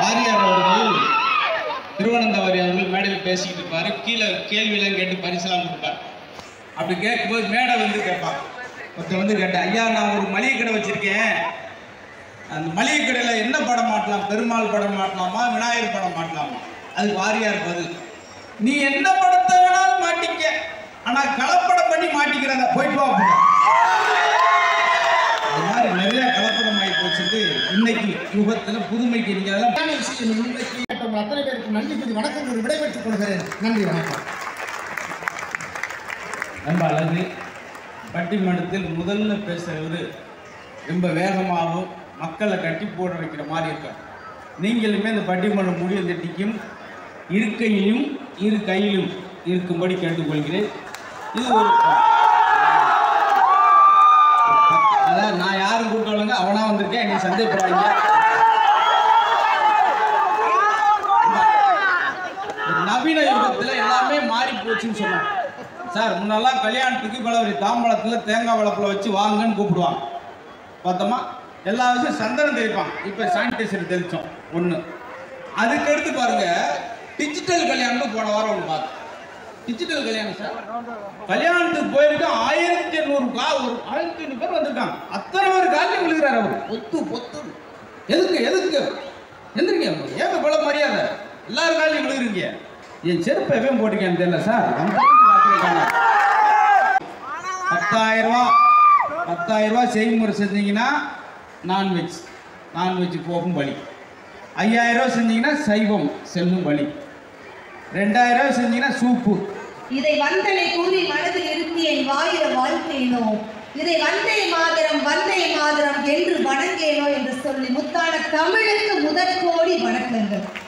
வாரியார் அவர்கள் திருவனந்தவாரி அவர்கள் மேடையில் பேசிக்கிட்டு இருப்பாரு கீழே கேள்வியெல்லாம் கேட்டு பரிசெல்லாம் கொடுப்பார் அப்படி கேட்கும்போது மேடை வந்து கேட்பான் ஒருத்தர் வந்து கேட்டேன் ஐயா நான் ஒரு மளிகை கடை வச்சிருக்கேன் அந்த மளிகை கடையில் என்ன படம் மாட்டலாம் பெருமாள் படம் மாட்டலாமா விநாயகர் படம் மாட்டலாமா அது வாரியார் பதில் நீ என்ன படத்தை வேணாலும் மாட்டிக்க ஆனா கலப்படம் பண்ணி மாட்டிக்கிறத போயிட்டு வா அப்படின்னா. அது மாதிரி நிறைய கலப்படம் ஆகி போச்சுட்டு இன்னைக்கு யுகத்துல புதுமைக்கு நீங்க அதெல்லாம் சரியான விஷயம் முன்வைத்து கேட்டவங்க அத்தனை பேருக்கு நன்றி கூறி வணக்கங்கள் விடைபெற்றுக் கொள்கிறேன் நன்றி வணக்கம் ரொம்ப அழகு பட்டிமன்றத்தில் முதல்ல பேசுறது ரொம்ப வேகமாகவும் மக்களை கட்டி போட வைக்கிற மாதிரி இருக்கும் நீங்களுமே இந்த பட்டிமன்றம் முடிய தட்டிக்கும் இருக்கையிலும் இரு கையிலும் இருக்கும்படி கேட்டுக்கொள்கிறேன் இது ஒரு அதான் நான் யாரும் கூப்பிட்டு அவனா வந்திருக்கேன் நீ சந்தேகப்படாதீங்க இந்த நவீன யுகத்துல எல்லாமே மாறி போச்சுன்னு சொன்னாங்க சார் முன்னெல்லாம் கல்யாணத்துக்கு பலவரி தாம்பழத்துல தேங்காய் வளப்புல வச்சு வாங்கன்னு கூப்பிடுவாங்க பார்த்தோமா எல்லா விஷயம் சந்தனம் தெளிப்பாங்க இப்போ சானிடைசர் தெளிச்சோம் ஒன்று அதுக்கடுத்து பாருங்க டிஜிட்டல் கல்யாணம் போன வாரம் ஒன்று பார்த்தோம் டிஜிட்டல் கல்யாணம் சார் கல்யாணத்துக்கு போயிருக்க ஆயிரத்தி எண்ணூறு கா ஒரு ஆயிரத்தி எண்ணூறு பேர் வந்திருக்காங்க அத்தனை பேர் காலையும் விழுகிறார் அவர் பொத்து பொத்து எதுக்கு எதுக்கு எந்திரிங்க ஏன் இவ்வளோ மரியாதை எல்லாரும் காலையும் விழுகிறீங்க என் செருப்பை எப்பயும் போட்டிருக்கேன்னு தெரியல சார் வந்து பார்த்துருக்காங்க பத்தாயிரம் ரூபா பத்தாயிரம் ரூபா செய்முறை செஞ்சீங்கன்னா நான்வெஜ் நான்வெஜ் போகும் வழி ஐயாயிரம் ரூபா செஞ்சீங்கன்னா சைவம் செல்லும் வழி ரெண்டாயிரம் ரூபா செஞ்சீங்கன்னா சூப்பு இதை வந்தனை கூறி மனதில் இருத்தி என் வாயில வாழ்க்கையினோ இதை வந்தே மாதரம் வந்தே மாதரம் என்று வணங்கேனோ என்று சொல்லி முத்தான தமிழுக்கு முதற் கோடி வணக்கங்கள்